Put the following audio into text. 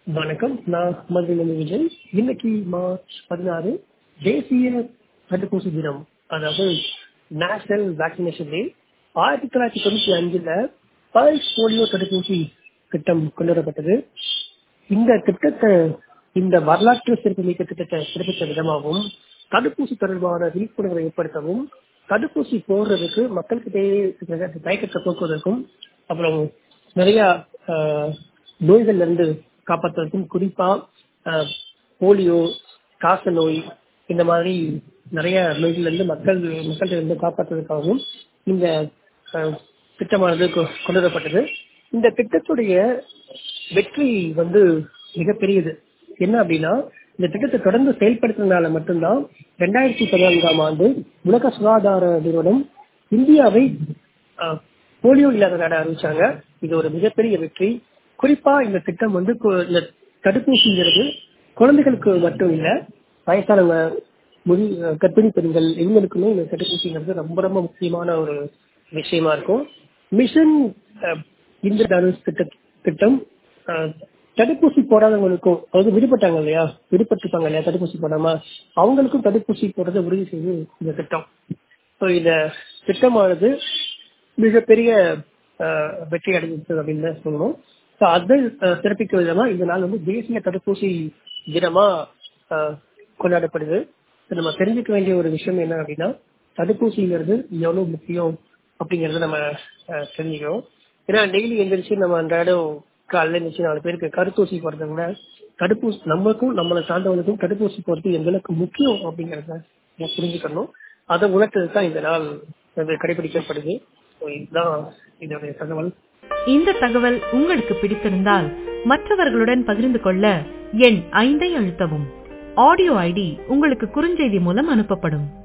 வணக்கம் நான் மதுரை விஜய் இன்னைக்கு மார்ச் பதினாறு தேசிய தடுப்பூசி தினம் அதாவது நேஷனல் வேக்சினேஷன் டே ஆயிரத்தி தொள்ளாயிரத்தி தொண்ணூத்தி அஞ்சுல பல்ஸ் போலியோ தடுப்பூசி திட்டம் கொண்டு வரப்பட்டது இந்த திட்டத்தை இந்த வரலாற்று சிறப்புமிக்க திட்டத்தை சிறப்பித்த விதமாகவும் தடுப்பூசி தொடர்பான விழிப்புணர்வை ஏற்படுத்தவும் தடுப்பூசி போடுறதுக்கு மக்களுக்கிடையே இருக்கிற தயக்கத்தை போக்குவதற்கும் அப்புறம் நிறைய ஆஹ், நோய்கள்ல இருந்து காப்பாற்றுவதற்கும் குறிப்பா ஆஹ், போலியோ காச நோய் இந்த மாதிரி நிறைய நோய்கள்ல இருந்து மக்கள் மக்கள்கிட்ட இருந்து காப்பாற்றுவதற்காகவும் இந்த ஆஹ், திட்டமானது கொ- கொண்டு வரப்பட்டது இந்த திட்டத்துடைய வெற்றி வந்து மிகப்பெரியது என்ன அப்படின்னா இந்த திட்டத்தை தொடர்ந்து செயல்படுத்துறதுனால மட்டும்தான் ரெண்டாயிரத்தி பதினான்காம் ஆண்டு உலக சுகாதார நிறுவனம் இந்தியாவை ஆஹ், போலியோ இல்லாத நாட அறிவிச்சாங்க இது ஒரு மிகப்பெரிய வெற்றி குறிப்பா இந்த திட்டம் வந்து கு- இந்த தடுப்பூசிங்கிறது குழந்தைகளுக்கு மட்டும் இல்ல வயசானவங்க முடி கர்ப்பிணி பெண்கள் இவங்களுக்குமே இந்த தடுப்பூசிங்கிறது ரொம்ப ரொம்ப முக்கியமான ஒரு விஷயமா இருக்கும் மிஷன் அஹ், இந்திர தனுஷ் திட்ட திட்டம் அஹ், தடுப்பூசி போடாதவங்களுக்கும் அதாவது விடுபட்டாங்க இல்லையா விடுபட்டிருப்பாங்க இல்லையா தடுப்பூசி போடாம அவங்களுக்கும் தடுப்பூசி போடுறதை உறுதி செய்து இந்த திட்டம் ஸோ இந்த திட்டமானது மிகப்பெரிய அஹ், வெற்றி அடைஞ்சிருக்கு அப்படின்னு தான் சொல்லணும் ஸோ அதை அஹ், சிறப்பிக்கும் விதமா இந்த நாள் வந்து தேசிய தடுப்பூசி தினமா அஹ், கொண்டாடப்படுது So, நம்ம தெரிஞ்சுக்க வேண்டிய ஒரு விஷயம் என்ன அப்படின்னா தடுப்பூசிங்கிறது எவ்வளவு முக்கியம் அப்படிங்கறத நம்ம அஹ், தெரிஞ்சுக்கணும் ஏன்னா டெய்லி எந்திரிச்சு நம்ம அன்றாடம் காலையில எந்திரிச்சு நாலு பேருக்கு கருத்தூசி போடுறத விட தடுப்பூசி நம்மளுக்கும் நம்மளை சார்ந்தவங்களுக்கும் தடுப்பூசி போறது எந்த அளவுக்கு முக்கியம் அப்படிங்கறத நம்ம புரிஞ்சுக்கணும் அதை உணர்த்தது தான் இந்த நாள் வந்து கடைபிடிக்கப்படுது So, இதுதான் இதோடைய தகவல் இந்த தகவல் உங்களுக்கு பிடித்திருந்தால் மற்றவர்களுடன் பகிர்ந்து கொள்ள எண் ஐந்தை அழுத்தவும் ஆடியோ ஐடி உங்களுக்கு குறுஞ்செய்தி மூலம் அனுப்பப்படும்